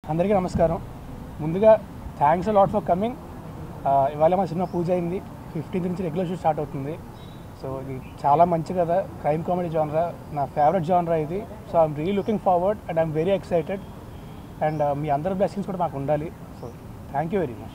అందరికీ నమస్కారం ముందుగా థ్యాంక్స్ లాట్ ఫర్ కమింగ్ ఇవాళ మా సినిమా పూజ అయింది ఫిఫ్టీన్త్ నుంచి రెగ్యులర్ షూట్ స్టార్ట్ అవుతుంది సో ఇది చాలా మంచి కదా క్రైమ్ కామెడీ జానరా నా ఫేవరెట్ జానరా ఇది so I'm really looking forward and I'm very excited and మీ అందరి బ్లెస్సింగ్స్ కూడా మాకు ఉండాలి so thank you very much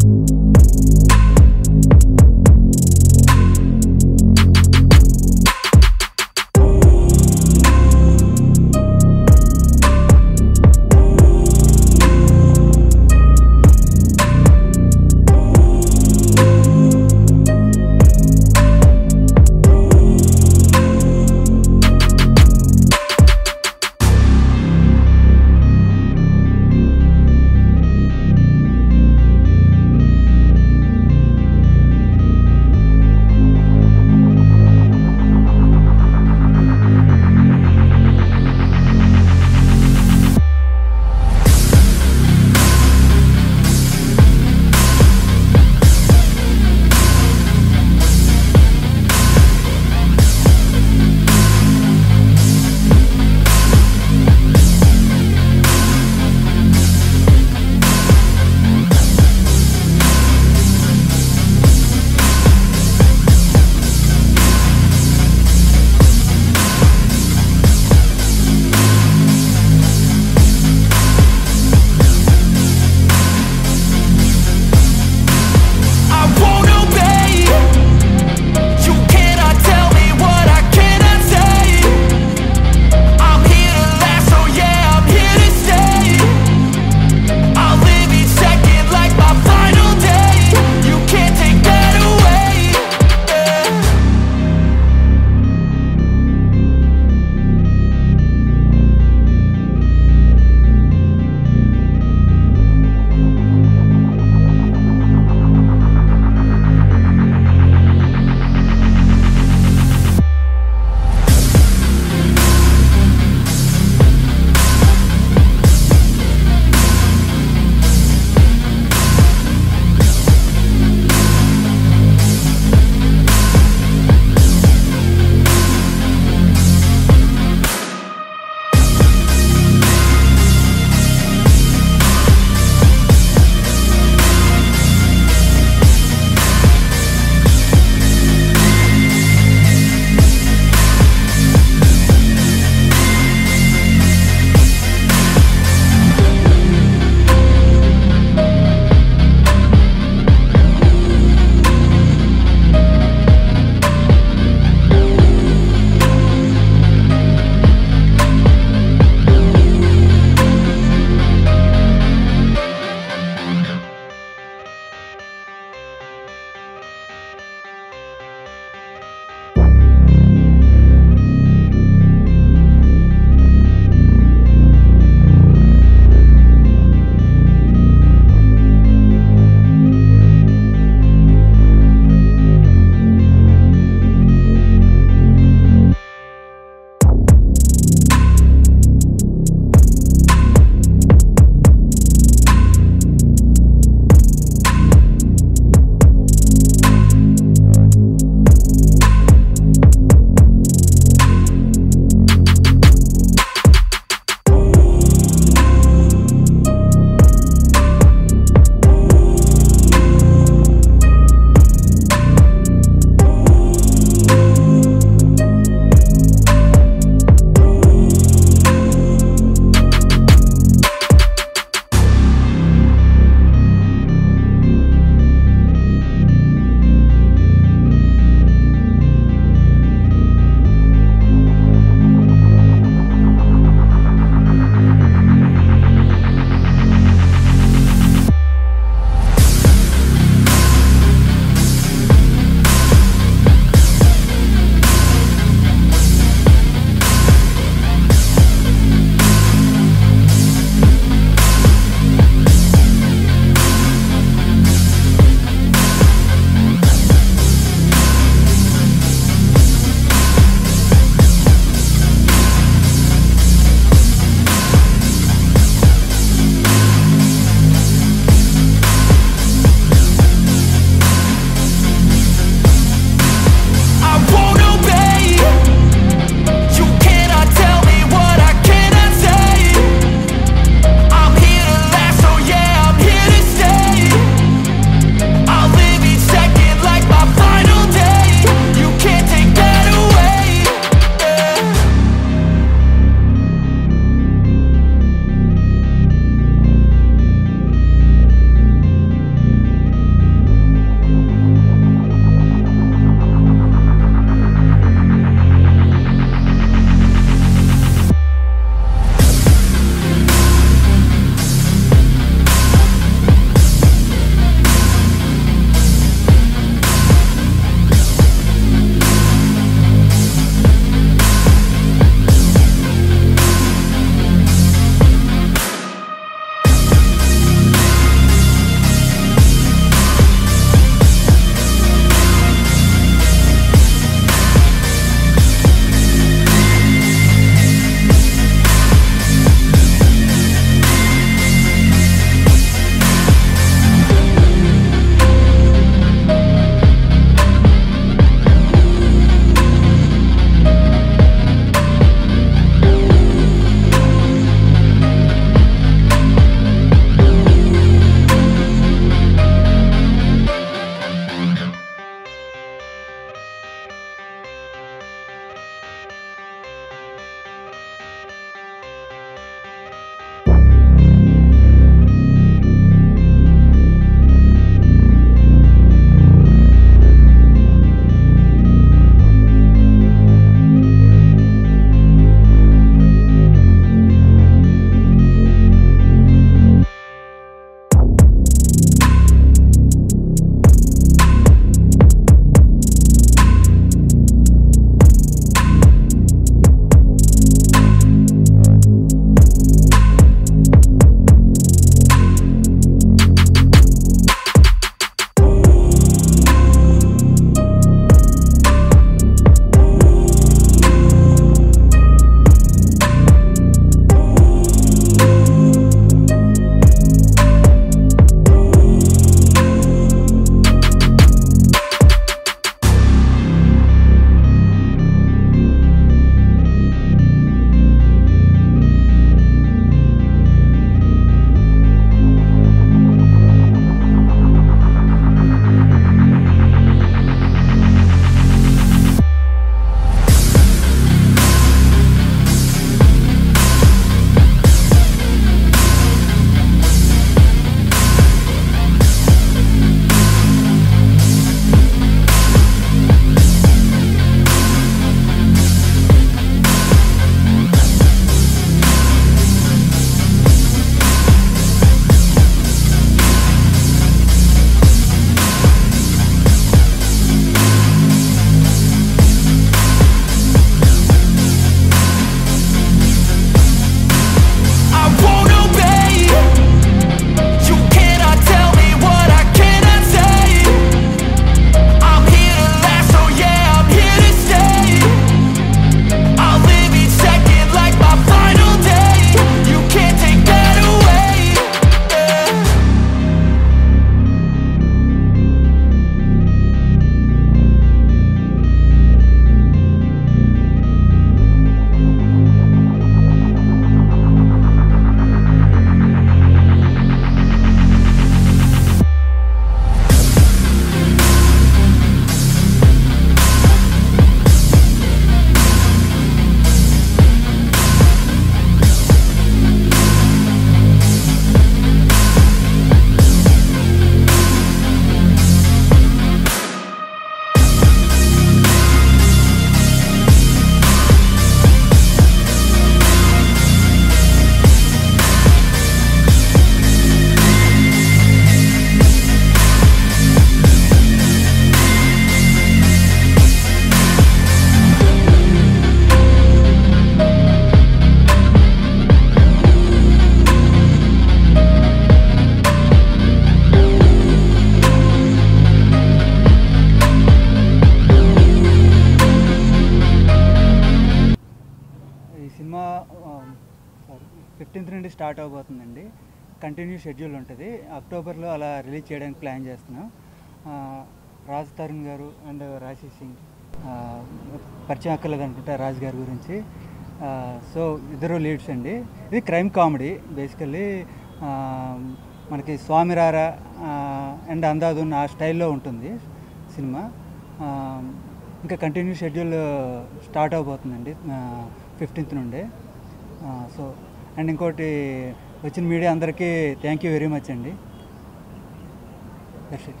fifteenth నుండి స్టార్ట్ అవబోతుందండి కంటిన్యూ షెడ్యూల్ ఉంటుంది అక్టోబర్లో అలా రిలీజ్ చేయడానికి ప్లాన్ చేస్తున్నాం ఆ, రాజ్ తరుణ్ గారు అండ్ రాశి సింగ్ ఆ, పరిచయం అక్కర్లేదు అనుకుంటా రాజ్ గారి గురించి ఆ, సో ఇద్దరు లీడ్స్ అండి ఇది క్రైమ్ కామెడీ బేసికల్లీ మనకి స్వామిరారా అండ్ అందాదున్ ఆ స్టైల్లో ఉంటుంది సినిమా ఆ, ఇంకా కంటిన్యూ షెడ్యూల్ స్టార్ట్ అవబోతుందండి ఫిఫ్టీన్త్ నుండే ఆ, సో అండ్ ఇంకోటి వచ్చిన మీడియా అందరికీ థ్యాంక్ యూ వెరీ మచ్ అండి దట్స్ ఇట్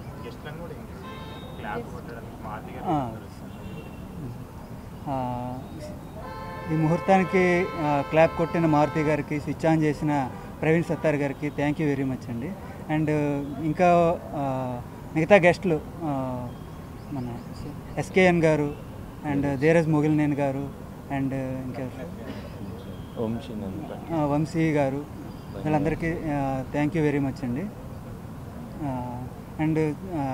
ఆ, ఆ, ఈ ముహూర్తానికి ఆ, క్లాప్ కొట్టిన మారుతి గారికి స్విచ్ ఆన్ చేసిన ప్రవీణ్ సత్తార్ గారికి థ్యాంక్ యూ వెరీ మచ్ అండి అండ్ ఇంకా ఆ, మిగతా గెస్ట్లు ఆ, మన ఎస్కేఎన్ గారు అండ్ ధీరజ్ మొగిలినేని గారు అండ్ ఇంకా వంశీ నంద ఆ, వంశీ గారు వీళ్ళందరికీ థ్యాంక్ యూ వెరీ మచ్ అండి అండ్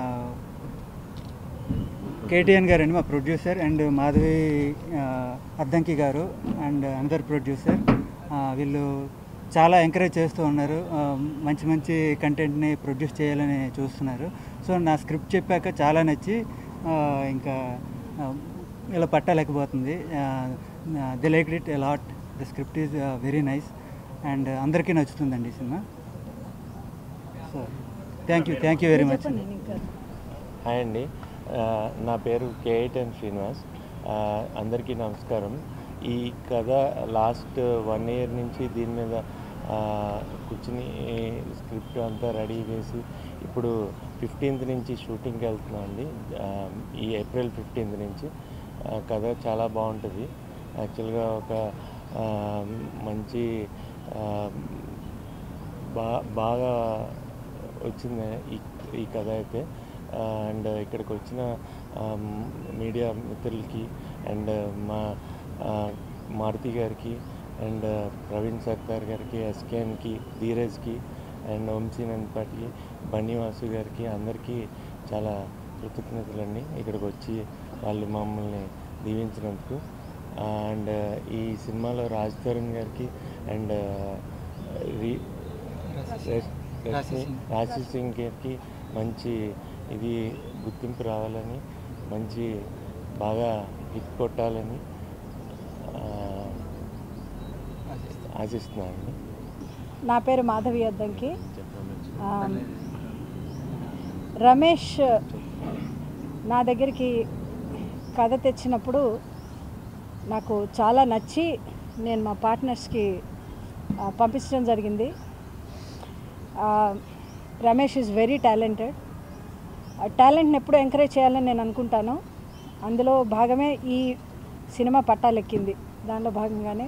కేటీఎన్ గారు అండి మా ప్రొడ్యూసర్ అండ్ మాధవి ఆ, అద్దంకి గారు అండ్ అనదర్ ప్రొడ్యూసర్ వీళ్ళు చాలా ఎంకరేజ్ చేస్తూ ఉన్నారు ఆ, మంచి మంచి కంటెంట్ని ప్రొడ్యూస్ చేయాలని చూస్తున్నారు సో నా స్క్రిప్ట్ చెప్పాక చాలా నచ్చి ఆ, ఇంకా ఆ, ఇలా పట్టలేకపోతుంది the like it lot the script is very nice and అందరికీ నచ్చుతుందండి ఈ cinema so thank you thank you very much hi అండి ఆ, నా పేరు కేఐటన్ శ్రీనివాస్ ఆ, అందరికీ నమస్కారం ఈ కథ లాస్ట్ వన్ ఇయర్ నుంచి దీని మీద ఆ, కూర్చుని స్క్రిప్ట్ అంతా రెడీ చేసి ఇప్పుడు ఫిఫ్టీన్త్ నుంచి షూటింగ్కి వెళ్తున్నాం అండి ఆ, ఈ ఏప్రిల్ ఫిఫ్టీన్త్ నుంచి ఆ, కథ చాలా బాగుంటుంది యాక్చువల్గా ఒక ఆ, మంచి ఆ, బా బాగా వచ్చింది ఈ ఈ కథ అయితే అండ్ ఇక్కడికి వచ్చిన మీడియా మిత్రులకి అండ్ మా ఆ, మారుతి గారికి అండ్ ప్రవీణ్ సర్దార్ గారికి ఎస్కేఎన్కి ధీరజ్కి అండ్ వంశీనందపాటికి బన్నీవాసు గారికి అందరికీ చాలా కృతజ్ఞతలండి ఇక్కడికి వచ్చి వాళ్ళు మమ్మల్ని దీవించినందుకు అండ్ ఈ సినిమాలో రాజ్ తరుణ్ గారికి అండ్ రీ రాశి సింగ్. రాశి సింగ్ గారికి మంచి ఇది గుర్తింపు రావాలని మంచి బాగా హిట్ కొట్టాలని ఆ, ఆశిస్తున్నానండి నా పేరు మాధవి అద్దంకి ఆ, రమేష్ నా దగ్గరికి కథ తెచ్చినప్పుడు నాకు చాలా నచ్చి నేను మా పార్ట్నర్స్కి ఆ, పంపించడం జరిగింది ఆ, రమేష్ ఈజ్ వెరీ టాలెంటెడ్ ఆ టాలెంట్ని ఎప్పుడు ఎంకరేజ్ చేయాలని నేను అనుకుంటాను అందులో భాగమే ఈ సినిమా పట్టాలెక్కింది దానిలో భాగంగానే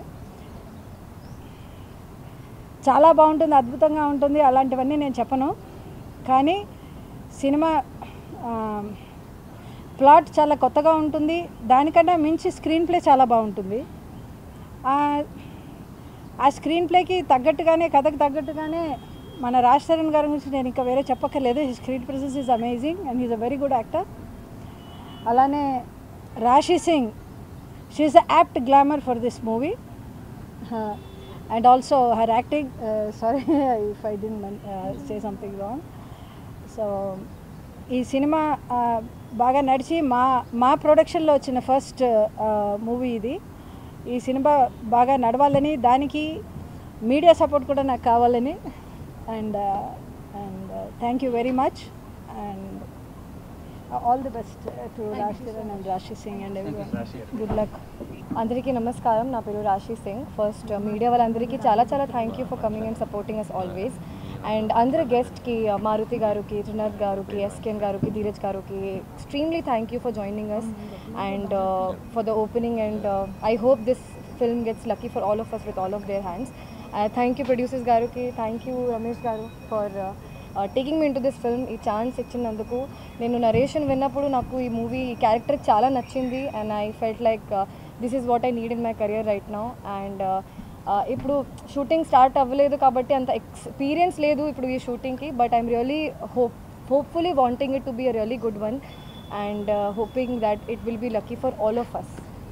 చాలా బాగుంటుంది అద్భుతంగా ఉంటుంది అలాంటివన్నీ నేను చెప్పను కానీ సినిమా ఆ, ప్లాట్ చాలా కొత్తగా ఉంటుంది దానికన్నా మించి స్క్రీన్ ప్లే చాలా బాగుంటుంది ఆ, ఆ స్క్రీన్ ప్లేకి తగ్గట్టుగానే కథకు తగ్గట్టుగానే మన రాజ్ చరణ్ గారి గురించి నేను ఇంకా వేరే చెప్పక్కర్లేదు ఈ screen presence is amazing and is a very good actor అలానే Rashi Singh she's a apt glamour for this movie and also her acting sorry if I'd say something wrong so ఈ సినిమా uh, బాగా నడిచి మా మా ప్రొడక్షన్లో వచ్చిన first movie ఇది ఈ సినిమా బాగా నడవాలని దానికి మీడియా సపోర్ట్ కూడా నాకు కావాలని and and thank you very much and all the best to Raj Kiran and Rashi Singh and ఎవరి గుడ్ లక్ అందరికీ నమస్కారం నా పేరు రాశి సింగ్ ఫస్ట్ మీడియా వాళ్ళందరికీ చాలా చాలా thank you for coming and supporting us always and అందరి గెస్ట్కి మారుతి గారుకి త్రినాథ్ గారుకి ఎస్కెన్ గారుకి ధీరజ్ గారుకి extremely thank you for joining us and for the opening and I hope this film gets lucky for all of us with all of their hands thank you producers గారుకి thank you Ramesh గారు for taking me into this film ఈ chance ఇచ్చినందుకు నేను narration విన్నప్పుడు నాకు ఈ movie ఈ character చాలా నచ్చింది and I felt like this is what I need in my career right now and ఇప్పుడు షూటింగ్ స్టార్ట్ అవ్వలేదు కాబట్టి అంత ఎక్స్పీరియన్స్ లేదు ఇప్పుడు ఈ షూటింగ్కి but I'm really hope hopefully wanting it to be a really good one and hoping that it will be lucky for all of us